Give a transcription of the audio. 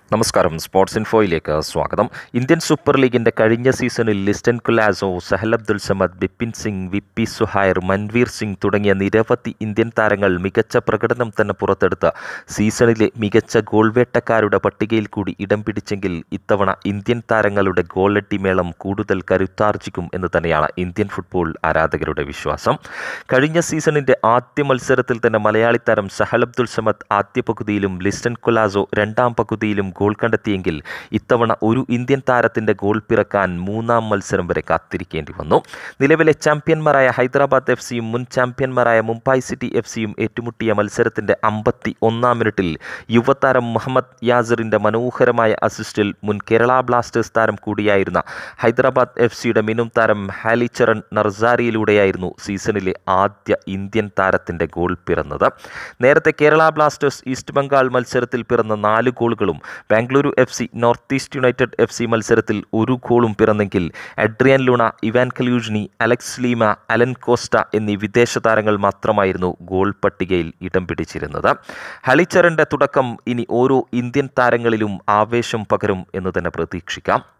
നമസ്കാരം സ്പോർട്സ് ഇൻഫോയിലേക്ക് സ്വാഗതം Indian super ലീഗിന്റെ കഴിഞ്ഞ സീസണിൽ ലിസ്റ്റൻ കുലാസോ സഹൽ അബ്ദുൽ സമദ് ബിപിൻ സിംഗ് വിപ്പി സുഹൈർ മൻവീർ സിംഗ് തുടങ്ങിയ നിരവധി ഇന്ത്യൻ താരങ്ങൾ മികച്ച പ്രകടനം തന്നെ പുറത്തെടുത്ത സീസണിലെ മികച്ച ഗോൾ വേട്ടക്കാരുടെ പട്ടികയിൽ കൂടി ഇടം പിടിച്ചെങ്കിൽ ഇത്തവണ ഇന്ത്യൻ താരങ്ങളുടെ ഗോളടി മേളം കൂടുതൽ കരുത്താർജിക്കും എന്ന് തന്നെയാണ് ഇന്ത്യൻ ഫുട്ബോൾ ആരാധകരുടെ വിശ്വാസം കഴിഞ്ഞ സീസണിന്റെ ആദ്യ മത്സരത്തിൽ തന്നെ മലയാളി താരം സഹൽ അബ്ദുൽ സമദ് ആദ്യ പകുതിയിലും ലിസ്റ്റൻ കൊലാസോ രണ്ടാം പകുതിയിലും ഗോൾ കണ്ടെത്തിയെങ്കിൽ ഇത്തവണ ഒരു ഇന്ത്യൻ താരത്തിന്റെ ഗോൾ പിറക്കാൻ മൂന്നാം മത്സരം വരെ കാത്തിരിക്കേണ്ടി വന്നു നിലവിലെ ചാമ്പ്യന്മാരായ ഹൈദരാബാദ് എഫ് സിയും മുൻ ചാമ്പ്യന്മാരായ മുംബൈ സിറ്റി എഫ് സിയും ഏറ്റുമുട്ടിയ മത്സരത്തിന്റെ അമ്പത്തി ഒന്നാം മിനിറ്റിൽ യുവതാരം മുഹമ്മദ് യാസിറിന്റെ മനോഹരമായ അസിസ്റ്റിൽ മുൻ കേരള ബ്ലാസ്റ്റേഴ്സ് താരം കൂടിയായിരുന്ന ഹൈദരാബാദ് എഫ് സിയുടെ മിനും താരം ഹാലിച്ചറൻ നർസാരിയിലൂടെയായിരുന്നു സീസണിലെ ആദ്യ ഇന്ത്യൻ താരത്തിന്റെ ഗോൾ പിറന്നത് നേരത്തെ കേരള ബ്ലാസ്റ്റേഴ്സ് ഈസ്റ്റ് ബംഗാൾ മത്സരത്തിൽ പിറന്ന നാല് ഗോളുകളും Bengaluru F C North East United F C മത്സരത്തിൽ ഒരു ഗോളും പിറന്നെങ്കിൽ Adrian Luna Ivan Kalyuzhnyi Alex Lima Alan Costa എന്നീ വിദേശ താരങ്ങൾ മാത്രമായിരുന്നു ഗോൾ പട്ടികയിൽ ഇടം പിടിച്ചിരുന്നത് ഹളിച്ചറിൻ്റെ തുടക്കം ഇനി ഓരോ ഇന്ത്യൻ താരങ്ങളിലും ആവേശം പകരും എന്ന് തന്നെ പ്രതീക്ഷിക്കാം